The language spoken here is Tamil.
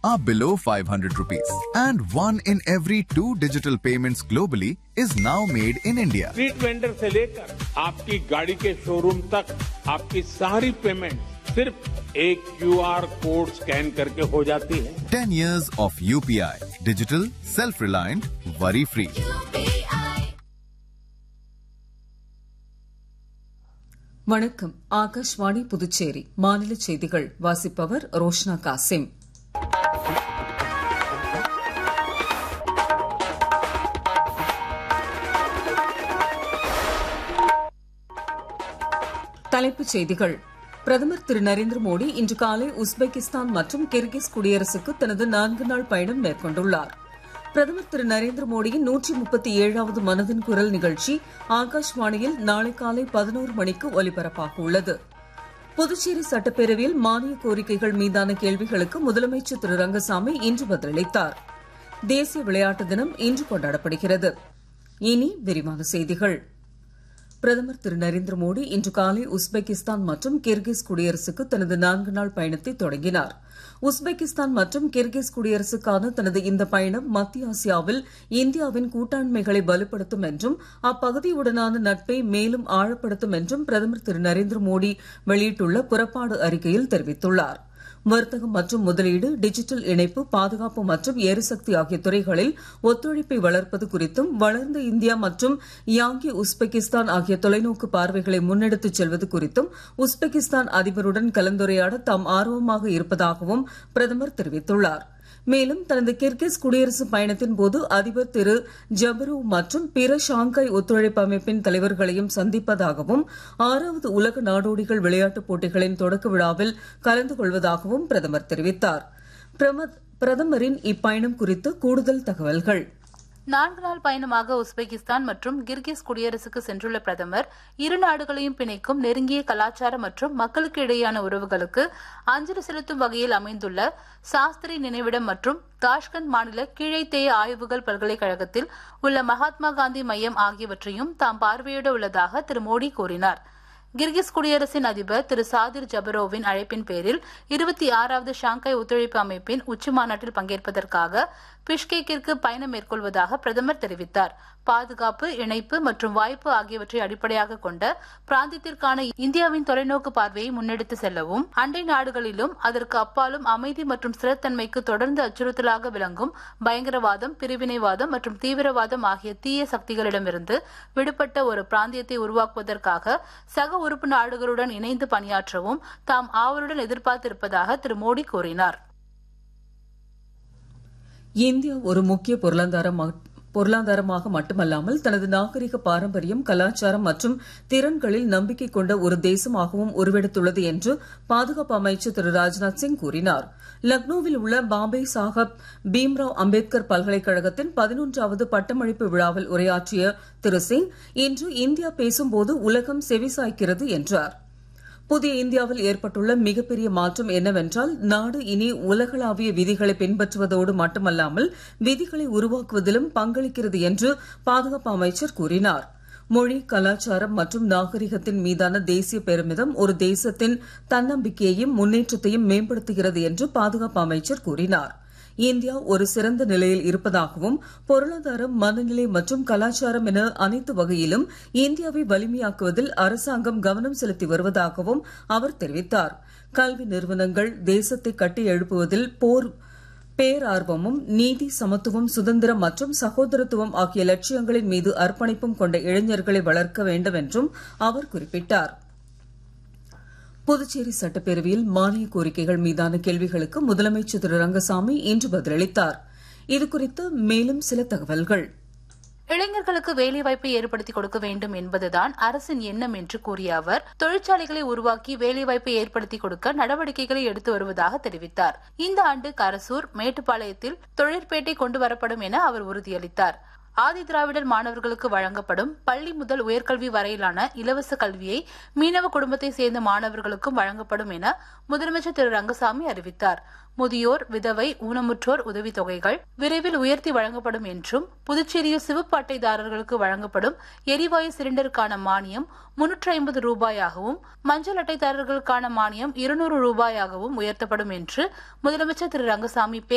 are below 500 rupees. And one in every two digital payments globally is now made in India. Street vendor से लेकर आपकी गाड़ी के शोरूम तक आपकी सारी पेमेंट सिर्फ एक क्यूआर कोड स्कैन करके हो जाती है 10 years of UPI. Digital, self-reliant, worry-free. வணக்கம் ஆகாஷ்வாணி புதுச்சேரி மாநில செய்திகள் வாசிப்பவர் ரோஷ்னா காசிம் தலைப்புச் செய்திகள் பிரதமர் திரு நரேந்திர மோடி இன்று காலை உஸ்பெகிஸ்தான் மற்றும் கிர்கிஸ் குடியரசுக்கு தனது நான்கு நாள் பயணம் மேற்கொண்டுள்ளார் பிரதமர் திரு நரேந்திர மோடியின் நூற்றி முப்பத்தி ஏழாவது மனதின் குரல் நிகழ்ச்சி ஆகாஷ்வாணியில் நாளை காலை பதினோரு மணிக்கு ஒலிபரப்பாக உள்ளது புதுச்சேரி சட்டப்பேரவையில் மானிய கோரிக்கைகள் மீதான கேள்விகளுக்கு முதலமைச்சர் திரு ரங்கசாமி இன்று பதிலளித்தார் தேசிய விளையாட்டு தினம் இன்று கொண்டாடப்படுகிறது இனி விரிவான செய்திகள் பிரதமர் திரு நரேந்திர மோடி இன்று காலை உஸ்பெகிஸ்தான் மற்றும் கிர்கிஸ் குடியரசுக்கு தனது நான்கு நாள் பயணத்தை தொடங்கினார் உஸ்பெகிஸ்தான் மற்றும் கிர்கிஸ் குடியரசுக்கான தனது இந்த பயணம் மத்திய ஆசியாவில் இந்தியாவின் கூட்டாண்மைகளை வலுப்படுத்தும் என்றும் அப்பகுதியுடனான நட்பை மேலும் ஆழப்படுத்தும் என்றும் பிரதமர் திரு நரேந்திர மோடி வெளியிட்டுள்ள புறப்பாடு அறிக்கையில் தெரிவித்துள்ளார் வர்த்தகம் மற்றும் முதலீடு டிஜிட்டல் இணைப்பு பாதுகாப்பு மற்றும் எரிசக்தி ஆகிய துறைகளில் ஒத்துழைப்பை வளர்ப்பது குறித்தும் வளர்ந்த இந்தியா மற்றும் யாங்கி உஸ்பெகிஸ்தான் ஆகிய தொலைநோக்கு பார்வைகளை முன்னெடுத்துச் செல்வது குறித்தும் உஸ்பெகிஸ்தான் அதிபருடன் கலந்துரையாட தாம் ஆர்வமாக இருப்பதாகவும் பிரதமர் தெரிவித்துள்ளார் மேலும் தனது கிர்கிஸ் குடியரசு பயணத்தின் போது அதிபர் திரு ஜபரு மற்றும் பிற ஷாங்காய் ஒத்துழைப்பு அமைப்பின் தலைவர்களையும் சந்திப்பதாகவும் ஆறாவது உலக நாடோடிகள் விளையாட்டுப் போட்டிகளின் தொடக்க விழாவில் கலந்து கொள்வதாகவும் பிரதமர் தெரிவித்தார் பிரதமரின் இப்பயணம் குறித்து கூடுதல் தகவல்கள் நான்கு நாள் பயணமாக உஸ்பெகிஸ்தான் மற்றும் கிர்கிஸ் குடியரசுக்கு சென்றுள்ள பிரதமர் இரு நாடுகளையும் பிணைக்கும் நெருங்கிய கலாச்சார மற்றும் மக்களுக்கு இடையேயான உறவுகளுக்கு அஞ்சலி செலுத்தும் வகையில் அமைந்துள்ள சாஸ்திரி நினைவிடம் மற்றும் தாஷ்கண்ட் மாநில கீழைத்தேய ஆய்வுகள் பல்கலைக்கழகத்தில் உள்ள மகாத்மா காந்தி மையம் ஆகியவற்றையும் தாம் பார்வையிட உள்ளதாக திரு மோடி கூறினார் கிர்கிஸ் குடியரசின் அதிபர் திரு சாதிர் ஜபரோவின் அழைப்பின் பேரில் இருபத்தி ஆறாவது ஷாங்காய் ஒத்துழைப்பு அமைப்பின் உச்சி மாநாட்டில் பங்கேற்பதற்காக பிஷ்கேக்கிற்கு பயணம் மேற்கொள்வதாக பிரதமர் தெரிவித்தார் பாதுகாப்பு இணைப்பு மற்றும் வாய்ப்பு ஆகியவற்றை அடிப்படையாக கொண்ட பிராந்தியத்திற்கான இந்தியாவின் தொலைநோக்கு பார்வையை முன்னெடுத்து செல்லவும் அண்டை நாடுகளிலும் அதற்கு அப்பாலும் அமைதி மற்றும் ஸ்திரத்தன்மைக்கு தொடர்ந்து அச்சுறுத்தலாக விளங்கும் பயங்கரவாதம் பிரிவினைவாதம் மற்றும் தீவிரவாதம் ஆகிய தீய சக்திகளிடமிருந்து விடுபட்ட ஒரு பிராந்தியத்தை உருவாக்குவதற்காக சக உறுப்பு நாடுகளுடன் இணைந்து பணியாற்றவும் தாம் ஆவலுடன் எதிர்பார்த்திருப்பதாக திரு மோடி கூறினார் இந்தியா ஒரு முக்கிய பொருளாதார பொருளாதாரமாக மட்டுமல்லாமல் தனது நாகரிக பாரம்பரியம் கலாச்சாரம் மற்றும் திறன்களில் நம்பிக்கை கொண்ட ஒரு தேசமாகவும் உருவெடுத்துள்ளது என்று பாதுகாப்பு அமைச்சர் திரு ராஜ்நாத் சிங் கூறினார் லக்னோவில் உள்ள பாபே சாஹப் பீம்ராவ் அம்பேத்கர் பல்கலைக்கழகத்தின் பதினொன்றாவது பட்டமளிப்பு விழாவில் உரையாற்றிய திரு சிங் இன்று இந்தியா பேசும்போது உலகம் செவிசாய்க்கிறது என்றார் புதிய இந்தியாவில் ஏற்பட்டுள்ள மிகப்பெரிய மாற்றம் என்னவென்றால் நாடு இனி உலகளாவிய விதிகளை பின்பற்றுவதோடு மட்டுமல்லாமல் விதிகளை உருவாக்குவதிலும் பங்களிக்கிறது என்று பாதுகாப்பு அமைச்சர் கூறினார் மொழி கலாச்சாரம் மற்றும் நாகரிகத்தின் மீதான தேசிய பெருமிதம் ஒரு தேசத்தின் தன்னம்பிக்கையையும் முன்னேற்றத்தையும் மேம்படுத்துகிறது என்று பாதுகாப்பு அமைச்சர் கூறினார் இந்தியா ஒரு சிறந்த நிலையில் இருப்பதாகவும் பொருளாதாரம் மனநிலை மற்றும் கலாச்சாரம் என அனைத்து வகையிலும் இந்தியாவை வலிமையாக்குவதில் அரசாங்கம் கவனம் செலுத்தி வருவதாகவும் அவர் தெரிவித்தார் கல்வி நிறுவனங்கள் தேசத்தை கட்டி எழுப்புவதில் போர் பேரார்வமும் நீதி சமத்துவம் சுதந்திரம் மற்றும் சகோதரத்துவம் ஆகிய லட்சியங்களின் மீது அர்ப்பணிப்பும் கொண்ட இளைஞர்களை வளர்க்க வேண்டும் என்றும் அவர் குறிப்பிட்டார் புதுச்சேரி சட்டப்பேரவையில் மானிய கோரிக்கைகள் மீதான கேள்விகளுக்கு முதலமைச்சர் திரு ரங்கசாமி இன்று பதிலளித்தார் இதுகுறித்து மேலும் சில தகவல்கள் இளைஞர்களுக்கு வேலைவாய்ப்பை ஏற்படுத்தி கொடுக்க வேண்டும் என்பதுதான் அரசின் எண்ணம் என்று கூறிய அவர் தொழிற்சாலைகளை உருவாக்கி வேலைவாய்ப்பை ஏற்படுத்தி கொடுக்க நடவடிக்கைகளை எடுத்து வருவதாக தெரிவித்தார் இந்த ஆண்டு கரசூர் மேட்டுப்பாளையத்தில் தொழிற்பேட்டை கொண்டு வரப்படும் என அவர் உறுதியளித்தார் ஆதி திராவிடர் மாணவர்களுக்கு வழங்கப்படும் பள்ளி முதல் உயர்கல்வி வரையிலான இலவச கல்வியை மீனவ குடும்பத்தை சேர்ந்த மாணவர்களுக்கும் வழங்கப்படும் என முதலமைச்சர் திரு ரங்கசாமி அறிவித்தார் முதியோர் விதவை ஊனமுற்றோர் உதவித்தொகைகள் விரைவில் உயர்த்தி வழங்கப்படும் என்றும் புதுச்சேரியில் சிவப்பு அட்டைதாரர்களுக்கு வழங்கப்படும் எரிவாயு சிலிண்டருக்கான மானியம் முன்னூற்று ஐம்பது ரூபாயாகவும் மஞ்சள் அட்டைதாரர்களுக்கான மானியம் இருநூறு ரூபாயாகவும் உயர்த்தப்படும் என்று முதலமைச்சர் திரு ரங்கசாமி